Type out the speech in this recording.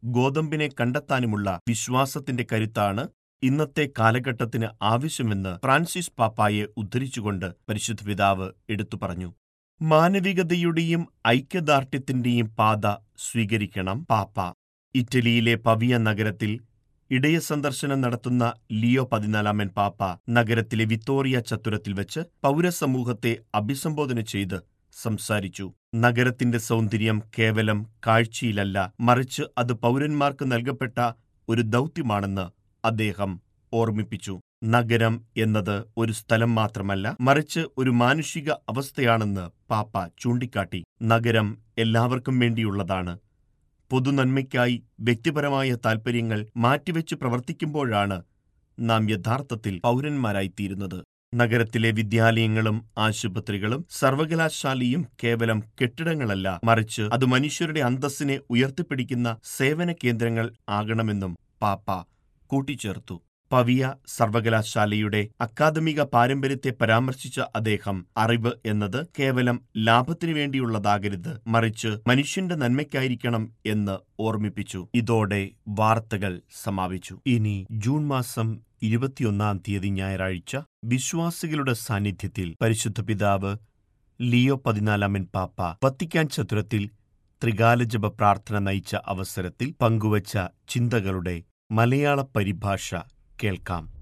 ഗോതമ്പിനെ കണ്ടെത്താനുമുള്ള വിശ്വാസത്തിന്റെ കരുത്താണ് ഇന്നത്തെ കാലഘട്ടത്തിന് ആവശ്യമെന്ന് ഫ്രാൻസിസ് പാപ്പായെ ഉദ്ധരിച്ചുകൊണ്ട് പരിശുദ്ധ പിതാവ് എടുത്തു പറഞ്ഞു മാനവികതയുടെയും ഐക്യദാർഢ്യത്തിന്റെയും പാത സ്വീകരിക്കണം പാപ്പ ഇറ്റലിയിലെ പവിയ നഗരത്തിൽ ഇടയ സന്ദർശനം നടത്തുന്ന ലിയോ പതിനാലാമൻ പാപ്പ നഗരത്തിലെ വിത്തോറിയ ചത്തുരത്തിൽ വെച്ച് പൗരസമൂഹത്തെ അഭിസംബോധന ചെയ്ത് സംസാരിച്ചു നഗരത്തിന്റെ സൗന്ദര്യം കേവലം കാഴ്ചയിലല്ല മറിച്ച് അത് പൗരന്മാർക്ക് നൽകപ്പെട്ട ഒരു ദൗത്യമാണെന്ന് അദ്ദേഹം ഓർമ്മിപ്പിച്ചു നഗരം എന്നത് ഒരു സ്ഥലം മാത്രമല്ല മറിച്ച് ഒരു മാനുഷിക അവസ്ഥയാണെന്ന് പാപ്പ ചൂണ്ടിക്കാട്ടി നഗരം എല്ലാവർക്കും വേണ്ടിയുള്ളതാണ് പൊതുനന്മയ്ക്കായി വ്യക്തിപരമായ താൽപ്പര്യങ്ങൾ മാറ്റിവെച്ച് പ്രവർത്തിക്കുമ്പോഴാണ് നാം യഥാർത്ഥത്തിൽ പൗരന്മാരായിത്തീരുന്നത് നഗരത്തിലെ വിദ്യാലയങ്ങളും ആശുപത്രികളും സർവകലാശാലയും കേവലം കെട്ടിടങ്ങളല്ല മറിച്ച് അത് മനുഷ്യരുടെ അന്തസ്സിനെ ഉയർത്തിപ്പിടിക്കുന്ന സേവന കേന്ദ്രങ്ങൾ ആകണമെന്നും പാപ്പ കൂട്ടിച്ചേർത്തു പവിയ സർവകലാശാലയുടെ അക്കാദമിക പാരമ്പര്യത്തെ പരാമർശിച്ച അദ്ദേഹം അറിവ് എന്നത് കേവലം ലാഭത്തിനു വേണ്ടിയുള്ളതാകരുത് മറിച്ച് മനുഷ്യന്റെ നന്മയ്ക്കായിരിക്കണം എന്ന് ഓർമ്മിപ്പിച്ചു ഇതോടെ വാർത്തകൾ സമാപിച്ചു ഇനി ജൂൺ മാസം ഇരുപത്തിയൊന്നാം തീയതി ഞായറാഴ്ച വിശ്വാസികളുടെ സാന്നിധ്യത്തിൽ പരിശുദ്ധ പിതാവ് ലിയോ പതിനാലാമൻ പാപ്പ വത്തിക്കാൻ ചതുരത്തിൽ ത്രികാലജപ പ്രാർത്ഥന നയിച്ച അവസരത്തിൽ പങ്കുവച്ച ചിന്തകളുടെ മലയാള പരിഭാഷ കേൾക്കാം